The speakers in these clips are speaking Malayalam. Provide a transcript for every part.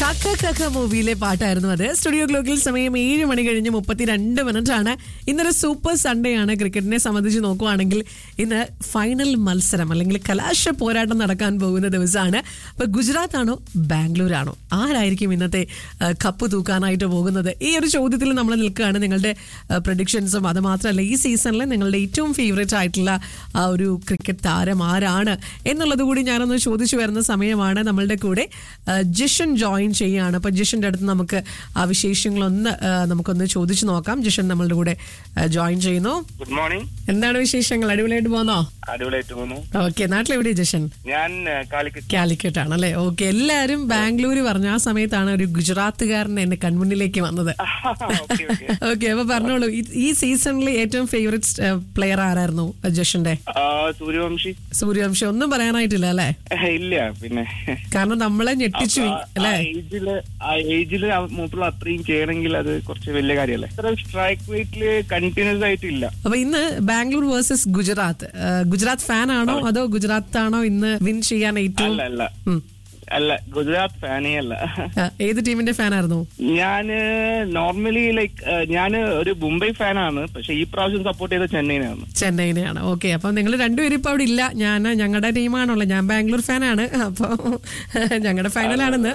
കക്ക കക്ക മൂവിയിലെ പാട്ടായിരുന്നു അത് സ്റ്റുഡിയോ ഗ്ലോക്കിൽ സമയം ഏഴ് മണി കഴിഞ്ഞ് മുപ്പത്തിരണ്ട് മിനിറ്റ് ആണ് ഇന്നൊരു സൂപ്പർ സൺഡേ ആണ് ക്രിക്കറ്റിനെ സംബന്ധിച്ച് നോക്കുവാണെങ്കിൽ ഇന്ന് ഫൈനൽ മത്സരം അല്ലെങ്കിൽ കലാശ പോരാട്ടം നടക്കാൻ പോകുന്ന ദിവസമാണ് അപ്പൊ ഗുജറാത്ത് ആണോ ബാംഗ്ലൂർ ആണോ ആരായിരിക്കും ഇന്നത്തെ ആ, കപ്പ് തൂക്കാനായിട്ട് പോകുന്നത് ഈ ഒരു ചോദ്യത്തിൽ നമ്മൾ നിൽക്കുകയാണ് നിങ്ങളുടെ പ്രഡിക്ഷൻസും അത് മാത്രമല്ല ഈ സീസണിൽ നിങ്ങളുടെ ഏറ്റവും ഫേവറേറ്റ് ആയിട്ടുള്ള ആ ഒരു ക്രിക്കറ്റ് താരം ആരാണ് എന്നുള്ളത് കൂടി ഞാനൊന്ന് ചോദിച്ചു വരുന്ന സമയമാണ് നമ്മളുടെ കൂടെ ആ, ജിഷൻ ജോയിൻ ചെയ്യുകയാണ് അപ്പൊ ജിഷന്റെ അടുത്ത് നമുക്ക് ആ വിശേഷങ്ങളൊന്ന് ആ, നമുക്കൊന്ന് ചോദിച്ചു നോക്കാം ജിഷൻ നമ്മളുടെ കൂടെ ജോയിൻ ചെയ്യുന്നു ഗുഡ് മോർണിംഗ് എന്താണ് വിശേഷങ്ങൾ അടിപൊളിയായിട്ട് പോകുന്നോ അടിപൊളിയായിട്ട് പോകുന്നു ഓക്കെ നാട്ടിലെവിടെ ജിഷൻ ഞാൻ ഏഹ്, കാലിക്കറ്റ് കാലിക്കറ്റ് ആണല്ലേ ഓക്കെ എല്ലാരും ബാംഗ്ലൂർ പറഞ്ഞ ആ സമയത്താണ് ഒരു ഗുജറാത്തുകാരൻ എന്റെ കൺമുന്നിലേക്ക് വന്നത് ഓക്കെ ഓക്കെ ഓക്കെ അപ്പൊ പറഞ്ഞോളൂ ഈ- ഈ സീസണിൽ ഏറ്റവും ഫേവറേറ്റ് പ്ലെയർ ആരായിരുന്നു ജഷന്റെ സൂര്യവംശി സൂര്യവംശി ഒന്നും പറയാനായിട്ടില്ല അല്ലേ ഏഹ്, ഇല്ല പിന്നെ കാരണം നമ്മളെ ഞെട്ടിച്ചു ആ അല്ലേ ഏജില് ആ ഏജില് മൂപ്പുള്ള അത്രയും ചെയ്യണമെങ്കിൽ അത് കുറച്ച് വലിയ കാര്യമല്ലേ ഇത്ര സ്ട്രൈക്ക് റേറ്റില് കണ്ടിന്യൂസ് ആയിട്ടില്ല അപ്പൊ ഇന്ന് ബാംഗ്ലൂർ വേഴ്സസ് ഗുജറാത്ത് ആ, ഗുജറാത്ത് ഫാൻ ആണോ അതോ ഗുജറാത്ത് ആണോ ഇന്ന് വിൻ ചെയ്യാൻ ഏറ്റവും അല്ല അല്ല ഉം. അല്ല ഗുജറാത്ത് ഫാനേ അല്ല ആ, ഏത് ടീമിന്റെ ഫാൻ ആയിരുന്നു ഞാന് നോർമലി ലൈക്ക് ഞാന് ഒരു മുംബൈ ഫാനാണ് പക്ഷെ ഈ പ്രാവശ്യം സപ്പോർട്ട് ചെയ്ത ചെന്നൈനാണ് ചെന്നൈനെയാണ് ഓക്കെ അപ്പൊ നിങ്ങൾ രണ്ടുപേരും ഇപ്പൊ അവിടെ ഇല്ല ഞാൻ ഞങ്ങളുടെ ടീമാണുള്ളത് ഞാൻ ബാംഗ്ലൂർ ഫാനാണ് അപ്പൊ ഞങ്ങളുടെ ഫൈനലാണെന്ന്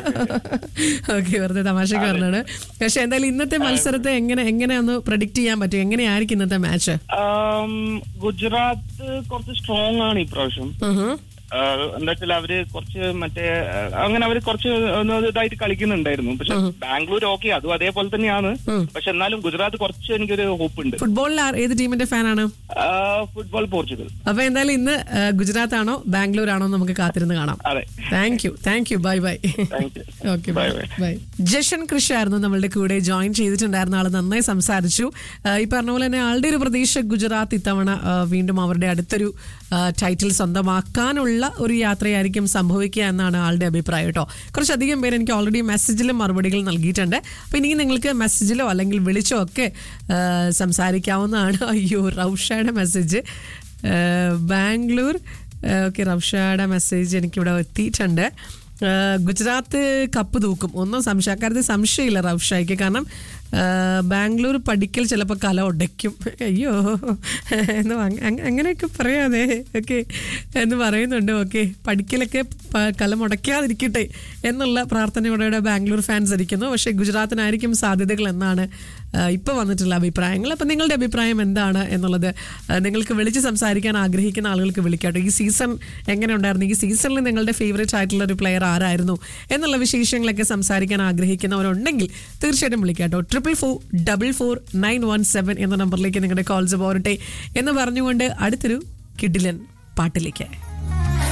ഓക്കെ വെറുതെ തമാശക്ക് പറഞ്ഞാണ് പക്ഷെ എന്തായാലും ഇന്നത്തെ മത്സരത്തെ എങ്ങനെ എങ്ങനെ ഒന്ന് പ്രഡിക്ട് ചെയ്യാൻ പറ്റും എങ്ങനെയായിരിക്കും ഇന്നത്തെ മാച്ച് ആം, ഗുജറാത്ത് കുറച്ച് സ്ട്രോങ് ആണ് ഈ പ്രാവശ്യം ആഹ് എന്താ വെച്ചാൽ അവര് കുറച്ച് മറ്റേ ആഹ് അങ്ങനെ അവര് കുറച്ച് ഒന്ന് ഇതായിട്ട് കളിക്കുന്നുണ്ടായിരുന്നു പക്ഷെ ബാംഗ്ലൂർ ഓക്കെ അതും അതേപോലെ തന്നെയാണ് പക്ഷെ എന്നാലും ഗുജറാത്ത് കുറച്ച് എനിക്കൊരു ഹോപ്പ് ഉണ്ട് ഫുട്ബോളിൽ ആർ- ഏത് ടീമിന്റെ ഫാനാണ് ഫുട്ബോൾ പോർച്ചുഗൽ അപ്പൊ എന്തായാലും ഇന്ന് ഗുജറാത്ത് ആണോ ബാംഗ്ലൂർ ആണോ എന്ന് നമുക്ക് കാത്തിരുന്ന് കാണാം അതെ thank you thank you bye bye thank you okay Bye, bye bye. Bye ജഷൻ കൃഷി ആയിരുന്നു നമ്മളുടെ കൂടെ ജോയിൻ ചെയ്തിട്ടുണ്ടായിരുന്ന ആള് നന്നായി സംസാരിച്ചു ആ, ഈ പറഞ്ഞ പോലെ തന്നെ ആളുടെ ഒരു പ്രതീക്ഷ ഗുജറാത്ത് ഇത്തവണ ആ, വീണ്ടും അവരുടെ അടുത്തൊരു ആ, ടൈറ്റിൽ സ്വന്തമാക്കാനുള്ള ഒരു യാത്രയായിരിക്കും സംഭവിക്കുക എന്നാണ് ആളുടെ അഭിപ്രായം കേട്ടോ കുറച്ചധികം പേര് എനിക്ക് ഓൾറെഡി മെസ്സേജിലും മറുപടികൾ നൽകിയിട്ടുണ്ട് അപ്പൊ ഇനി നിങ്ങൾക്ക് മെസ്സേജിലോ അല്ലെങ്കിൽ വിളിച്ചോ ഒക്കെ ആ, സംസാരിക്കാവുന്നതാണ് അയ്യോ റൗഷയുടെ മെസ്സേജ് ബാംഗ്ലൂർ ഓക്കെ റൗഷയുടെ മെസ്സേജ് എനിക്കിവിടെ എത്തിയിട്ടുണ്ട് ആ, ഗുജറാത്ത് കപ്പ് തൂക്കും ഒന്നും സംശയം അക്കാര്യത്തിൽ സംശയമില്ല റൗഷായിക്ക് കാരണം ആ, ബാംഗ്ലൂർ പഠിക്കൽ ചിലപ്പോൾ കല ഉടയ്ക്കും അയ്യോ എന്ന് അങ്ങ- അങ്ങ- അങ്ങനെയൊക്കെ പറയാതെ ഓക്കെ എന്ന് പറയുന്നുണ്ട് ഓക്കെ പഠിക്കലൊക്കെ പ- കല മുടക്കാതിരിക്കട്ടെ എന്നുള്ള പ്രാർത്ഥനയോടെ ബാംഗ്ലൂർ ഫാൻസ് ഇരിക്കുന്നു പക്ഷേ ഗുജറാത്തിനായിരിക്കും സാധ്യതകൾ എന്നാണ് ഇപ്പോൾ വന്നിട്ടുള്ള അഭിപ്രായങ്ങൾ അപ്പം നിങ്ങളുടെ അഭിപ്രായം എന്താണ് എന്നുള്ളത് ആ, നിങ്ങൾക്ക് വിളിച്ച് സംസാരിക്കാൻ ആഗ്രഹിക്കുന്ന ആളുകൾക്ക് വിളിക്കാട്ടോ ഈ സീസൺ എങ്ങനെ ഉണ്ടായിരുന്നു ഈ സീസണിൽ നിങ്ങളുടെ ഫേവറേറ്റ് ആയിട്ടുള്ള ഒരു പ്ലെയർ ആരായിരുന്നു എന്നുള്ള വിശേഷങ്ങളൊക്കെ സംസാരിക്കാൻ ആഗ്രഹിക്കുന്നവരുണ്ടെങ്കിൽ തീർച്ചയായിട്ടും വിളിക്കാട്ടോ triple four double four nine one seven എന്ന നമ്പറിലേക്ക് നിങ്ങളുടെ കോൾസ് പോരട്ടെ എന്ന് പറഞ്ഞുകൊണ്ട് അടുത്തൊരു കിഡിലൻ പാട്ടിലേക്ക്